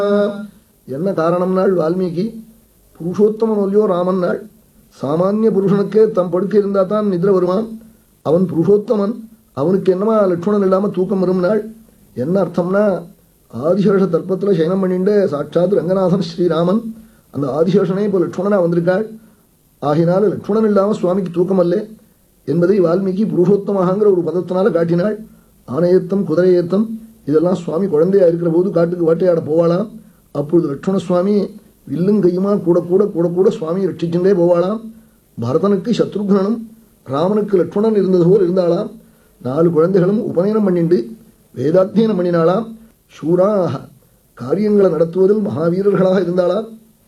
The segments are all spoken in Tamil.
என்ன காரணம்னாள் வால்மீகி புருஷோத்தமன் ஒல்லியோ ராமன் நாள் சாமானிய புருஷனுக்கே தம் படுக்கை இருந்தா தான் நிதிர வருவான் அவன் புருஷோத்தமன் அவனுக்கு என்னமா லட்சுமணன் இல்லாம தூக்கம் வரும் நாள் என்ன அர்த்தம்னா ஆதிசேஷ தர்ப்பத்தில் சயனம் பண்ணிட்டு சாட்சாத் ரங்கநாதன் ஸ்ரீராமன் அந்த ஆதிசேஷனே இப்போ லட்சுமணனா வந்திருக்காள் ஆகினால லட்சுமணன் இல்லாம சுவாமிக்கு தூக்கம் அல்ல என்பதை வால்மீகி புருஷோத்தமகாங்கிற ஒரு பதத்தினால காட்டினாள் ஆனையத்தம் குதிரையேத்தம் இதெல்லாம் சுவாமி குழந்தையா இருக்கிற போது காட்டுக்கு வேட்டையாட போவாளாம் அப்பொழுது லட்சுமண சுவாமி வில்லும் கையுமா கூட கூட கூட கூட சுவாமியை ரட்சிச்சுட்டே போவாளாம் பரதனுக்கு சத்ருக்னனும் ராமனுக்கு லட்சுமணன் இருந்தது போல் இருந்தாளாம் நாலு குழந்தைகளும் உபநயனம் பண்ணிண்டு வேதாத்தியனம் பண்ணினாளாம் சூராக காரியங்களை நடத்துவதில் மகாவீரர்களாக இருந்தாளாம்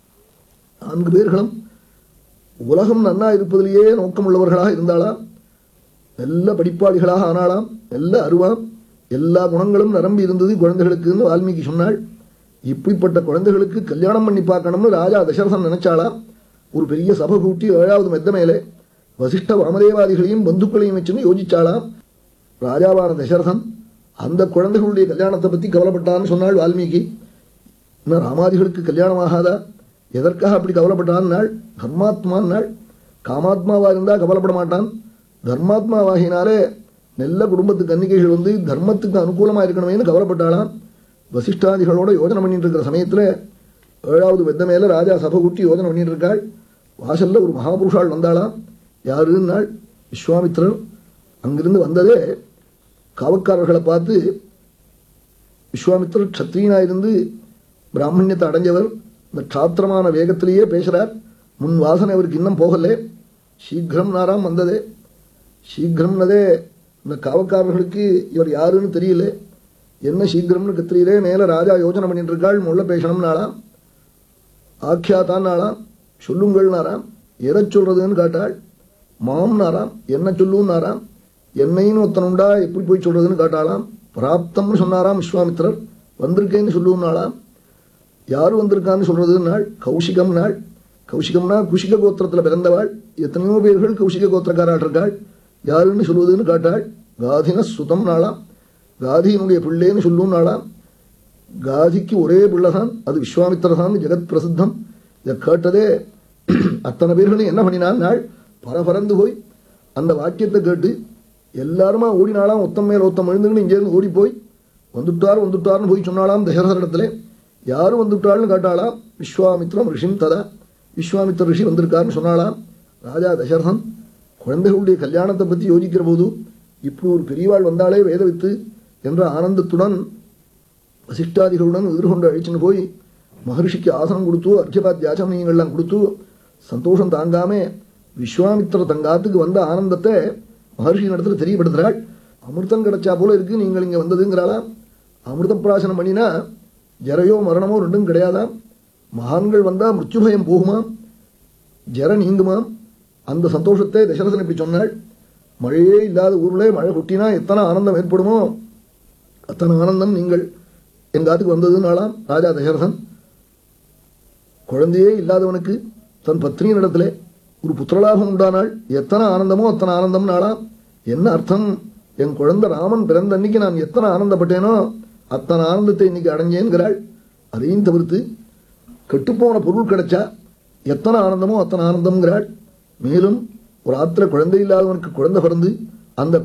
நான்கு பேர்களும் உலகம் நன்னா இருப்பதிலேயே நோக்கமுள்ளவர்களாக இருந்தாளாம் நல்ல படிப்பாளிகளாக ஆனாளாம் நல்ல அருவாம் எல்லா குணங்களும் நிரம்பி இருந்தது குழந்தைகளுக்குன்னு வால்மீகி சொன்னாள் இப்படிப்பட்ட குழந்தைகளுக்கு கல்யாணம் பண்ணி பார்க்கணும்னு ராஜா தசரதன் நினைச்சாளாம் ஒரு பெரிய சபை கூட்டி ஏழாவது மெத்த மேலே வசிஷ்ட வாமதேவாதிகளையும் பந்துக்களையும் வச்சுன்னு யோசிச்சாளாம் ராஜாவான தசரதன் அந்த குழந்தைகளுடைய கல்யாணத்தை பத்தி கவலைப்பட்டான்னு சொன்னாள் வால்மீகி இன்னும் ராமாதிகளுக்கு கல்யாணம் ஆகாதா எதற்காக அப்படி கவலைப்பட்டான் நாள் தர்மாத்மான் நாள் காமாத்மாவா இருந்தா கவலைப்பட மாட்டான் தர்மாத்மாவாகினாலே நல்ல குடும்பத்து கன்னிகைகள் வந்து தர்மத்துக்கு அனுகூலமா இருக்கணுமேனு கவலைப்பட்டாளாம் வசிஷ்டாதிகளோட யோஜனை பண்ணிட்டு இருக்கிற சமயத்துல ஏழாவது வெத்த மேல ராஜா சபை கூட்டி யோஜனை பண்ணிட்டு இருக்காள் வாசல்ல ஒரு மகாபுருஷாள் வந்தாளாம் யாருன்னாள் விஸ்வாமித்திரர் அங்கிருந்து வந்ததே காவக்காரர்களை பார்த்து விஸ்வாமித்திரர் க்ஷத்ரியனா இருந்து பிராமணியத்தை அடைஞ்சவர் இந்த க்ஷாத்திரமான வேகத்திலேயே பேசுறார் முன் வாசனை அவருக்கு இன்னும் போகல சீக்கிரம் நாராம் வந்ததே சீக்கிரம்னதே இந்த காவக்காரர்களுக்கு இவர் யாருன்னு தெரியல என்ன சீக்கிரம்னு கத்திரியிலே மேல ராஜா யோசனை பண்ணிட்டு இருக்காள் முள்ள பேசணும்னாலாம் ஆக்கியாதான் நாளாம் சொல்லுங்கள் நாராம் எதை சொல்றதுன்னு காட்டாள் மாம் நாராம் என்ன சொல்லும் நாராம் என்னைன்னு ஒருத்தனுண்டா எப்படி போய் சொல்றதுன்னு காட்டாளாம் பிராப்தம்னு சொன்னாராம் விஸ்வாமித்திரர் வந்திருக்கேன்னு சொல்லுவும் நாளாம் யார் வந்திருக்கான்னு சொல்றது நாள் கௌஷிகம் நாள் கௌஷிகம்னா குஷிக கோத்திரத்தில் பிறந்தவாள் எத்தனையோ பேர்கள் கௌஷிக கோத்திரக்காராள் இருக்காள் யாருன்னு சொல்வதுன்னு காட்டாள் காதின சுதம் நாளாம் காதியினுடைய பிள்ளைன்னு சொல்லும் நாளாம் காதிக்கு ஒரே பிள்ளைதான் அது விஸ்வாமித்திரதான் ஜெகத் பிரசித்தம் இதை கேட்டதே அத்தனை பேர்களும் என்ன பண்ணினான் நாள் பரபரந்து போய் அந்த வாக்கியத்தை கேட்டு எல்லாருமா ஓடினாலாம் ஒத்தம் மேல் ஒத்தம் எழுந்துன்னு இங்கேருந்து ஓடி போய் வந்துட்டார் வந்துட்டார்னு போய் சொன்னாலாம் தசரதனிடத்துல யாரும் வந்துட்டாள்னு கேட்டாளாம் விஸ்வாமித்ரம் ரிஷிம் ததா விஸ்வாமித்திர ரிஷி வந்திருக்காருன்னு சொன்னாலாம் ராஜா தசரதன் குழந்தைகளுடைய கல்யாணத்தை பற்றி யோசிக்கிற போது இப்படி ஒரு பெரியவாள் வந்தாலே வேதவித்து என்ற ஆனந்தத்துடன் வசிஷ்டாதிகளுடன் எதிர்கொண்டு அழிச்சுன்னு போய் மகர்ஷிக்கு ஆசனம் கொடுத்து அர்ச்சபாத்தியாச்சமயங்கள்லாம் கொடுத்து சந்தோஷம் தாங்காம விஸ்வாமித்திர தங்காத்துக்கு வந்த ஆனந்தத்தை மகர்ஷி இடத்துல தெரியப்படுத்துறாள் அமிர்தம் கிடைச்சா போல இருக்கு நீங்கள் இங்க வந்ததுங்கிறாளாம் அமிர்த பிராசனம் பண்ணினா ஜரையோ மரணமோ ரெண்டும் கிடையாதாம் மகான்கள் வந்தா மிருத்யுபயம் போகுமாம் ஜர நீங்குமாம் அந்த சந்தோஷத்தை தசரதன் இப்படி சொன்னாள் மழையே இல்லாத ஊர்ல மழை கொட்டினா எத்தனை ஆனந்தம் ஏற்படுமோ அத்தனை ஆனந்தம் நீங்கள் எங்காத்துக்கு வந்ததுனாலாம் ராஜா தசரதன் குழந்தையே இல்லாதவனுக்கு தன் பத்னியின் இடத்துல ஒரு புத்திரலாபம் உண்டானால் எத்தனை ஆனந்தமோ அத்தனை ஆனந்தம் நாளாம் என்ன அர்த்தம் என் குழந்தை ராமன் பிறந்த அன்னைக்கு நான் எத்தனை ஆனந்தப்பட்டேனோ அத்தனை ஆனந்தத்தை இன்னைக்கு அடைஞ்சேங்கிறாள் அதையும் தவிர்த்து கெட்டுப்போன பொருள் கிடைச்சா எத்தனை ஆனந்தமோ அத்தனை ஆனந்தம்ங்கிறாள் மேலும் ஒரு ஆத்திர குழந்தை இல்லாதவனுக்கு குழந்தை பிறந்து அந்த